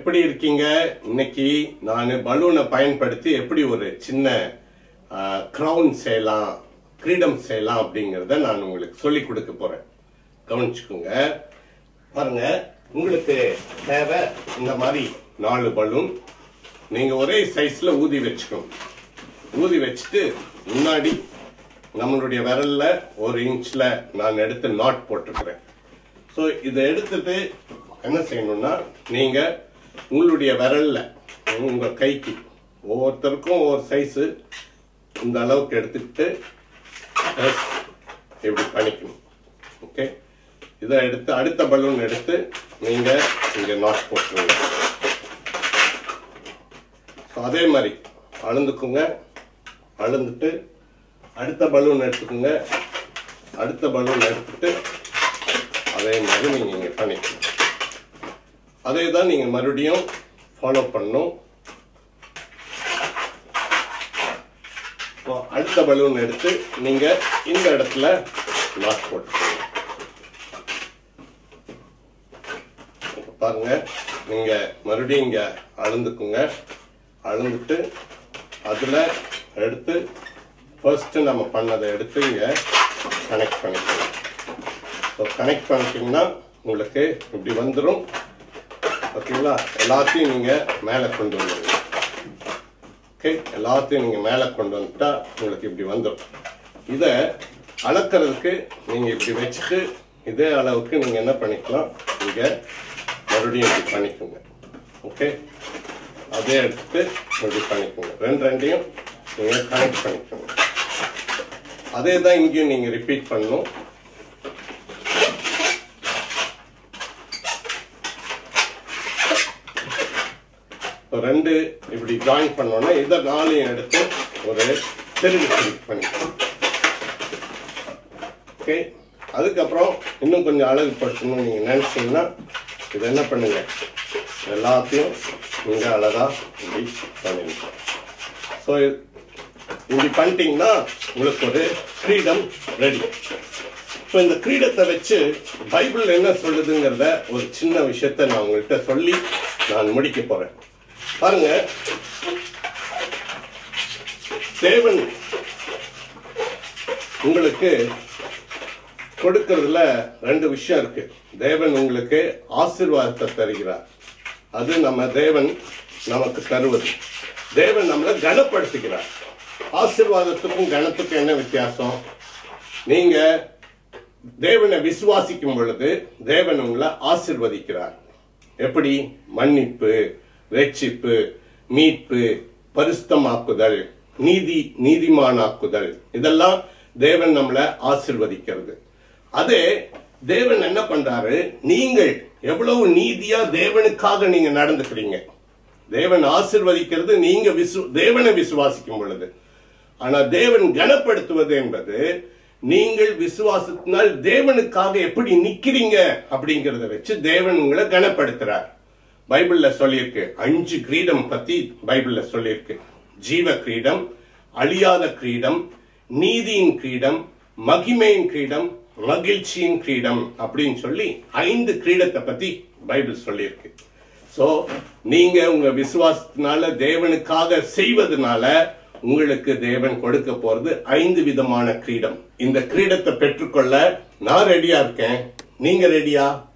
எப்படி இருக்கீங்க இன்னைக்கு நான் பலூனை பயன்படுத்தி எப்படி ஒரு சின்ன கிரவுன் செய்யலாம் கிரீடம் செய்யலாம் அப்படிங்கறத நான் உங்களுக்கு சொல்லி கொடுக்க போறேன் கவனிச்சுக்கோங்க பாருங்க உங்களுக்கு தேவை இந்த மாதிரி நாலு பலூன் நீங்க ஒரே சைஸ்ல ஊதி வச்சுக்கோங்க ஊதி வச்சுட்டு முன்னாடி நம்மளுடைய விரல்ல ஒரு இன்ச்ல நான் எடுத்து நாட் போட்டிருக்கிறேன் ஸோ இதை எடுத்துட்டு என்ன செய்யணும்னா நீங்க உங்களுடைய விரல்ல உங்க கைக்கு ஒவ்வொருத்தருக்கும் ஒவ்வொரு சைஸ் இந்த அளவுக்கு எடுத்துக்கிட்டு press இப்படி பண்ணிக்கணும் ஓகே இதை எடுத்து அடுத்த பலூன் எடுத்து நீங்க இங்க நாட் போட்டுருங்க ஸோ அதே மாதிரி அளந்துக்குங்க அளந்துட்டு அடுத்த பலூன் எடுத்துக்கோங்க அடுத்த பலூன் எடுத்துட்டு அதே மாதிரி நீங்க இங்க பண்ணிக்கணும் அதே தான் நீங்க மறுபடியும் ஃபாலோ பண்ணணும் இப்போ அடுத்த பலூன் எடுத்து நீங்க இந்த இடத்துல நாட் போட்டுக்கோங்க இப்ப பாருங்க நீங்க மறுபடியும் இங்க அளந்துக்குங்க அளந்துட்டு அதுல எடுத்து ஃபர்ஸ்ட் நம்ம பண்ணதை எடுத்து இங்க கனெக்ட் பண்ணிக்கணும் ஸோ கனெக்ட் பண்ணிட்டீங்கன்னா உங்களுக்கு இப்படி வந்துடும் ஓகேங்களா எல்லாத்தையும் நீங்க மேலே கொண்டு வந்துடுங்க ஓகே எல்லாத்தையும் நீங்க மேலே கொண்டு வந்துட்டா உங்களுக்கு இப்படி வந்துடும் இதை அளக்கிறதுக்கு நீங்க இப்படி வச்சுட்டு இதே அளவுக்கு நீங்க என்ன பண்ணிக்கலாம் இங்க மறுபடியும் இப்படி பண்ணிக்கோங்க ஓகே அதே எடுத்து இப்படி பண்ணிக்கோங்க ரெண்டு ரெண்டையும் நீங்க கனெக்ட் பண்ணிக்கோங்க அதே தான் இங்கேயும் நீங்க ரிப்பீட் பண்ணணும் இப்போ ரெண்டு இப்படி ஜாயின் பண்ணோன்னா இதை நாலையும் எடுத்து ஒரு திருகு திருகு பண்ணிக்கணும் ஓகே அதுக்கப்புறம் இன்னும் கொஞ்சம் அழகுபடுத்தணும்னு நீங்க நினைச்சீங்கன்னா இது என்ன பண்ணுங்க எல்லாத்தையும் நீங்க அழகா இப்படி பண்ணிடுங்க ஸோ இப்படி பண்ணிட்டீங்கன்னா உங்களுக்கு ஒரு கிரீடம் ரெடி ஸோ இந்த கிரீடத்தை வச்சு பைபிள் என்ன சொல்லுதுங்கிறத ஒரு சின்ன விஷயத்த நான் உங்கள்கிட்ட சொல்லி நான் முடிக்க போறேன் பாருங்க தேவன் உங்களுக்கு கொடுக்கறதுல ரெண்டு விஷயம் இருக்கு தேவன் உங்களுக்கு ஆசீர்வாதத்தை தருகிறார் அது நம்ம தேவன் நமக்கு தருவது தேவன் நம்மளை கனப்படுத்துகிறார் ஆசீர்வாதத்துக்கும் கனத்துக்கும் என்ன வித்தியாசம் நீங்க தேவனை விசுவாசிக்கும் பொழுது தேவன் உங்களை ஆசிர்வதிக்கிறார் எப்படி மன்னிப்பு ரட்சிப்பு மீட்பு பரிசுத்தமாக்குதல் நீதி நீதிமானாக்குதல் இதெல்லாம் தேவன் நம்மளை ஆசிர்வதிக்கிறது அதே தேவன் என்ன பண்றாரு நீங்கள் எவ்வளவு நீதியா தேவனுக்காக நீங்க நடந்துக்கிறீங்க தேவன் ஆசிர்வதிக்கிறது நீங்க விசு தேவனை விசுவாசிக்கும் பொழுது ஆனா தேவன் கனப்படுத்துவது என்பது நீங்கள் விசுவாசத்தினால் தேவனுக்காக எப்படி நிக்கிறீங்க அப்படிங்கறத வச்சு தேவன் உங்களை கனப்படுத்துறார் பைபிள்ல சொல்லியிருக்கு அஞ்சு கிரீடம் பத்தி பைபிள்ல சொல்லியிருக்கு ஜீவ கிரீடம் அழியாத கிரீடம் நீதியின் கிரீடம் மகிமையின் கிரீடம் மகிழ்ச்சியின் கிரீடம் அப்படின்னு சொல்லி ஐந்து கிரீடத்தை பத்தி பைபிள் சொல்லியிருக்கு சோ நீங்க உங்க விசுவாசத்தினால தேவனுக்காக செய்வதனால உங்களுக்கு தேவன் கொடுக்க போறது ஐந்து விதமான கிரீடம் இந்த கிரீடத்தை பெற்றுக்கொள்ள நான் ரெடியா இருக்கேன் நீங்க ரெடியா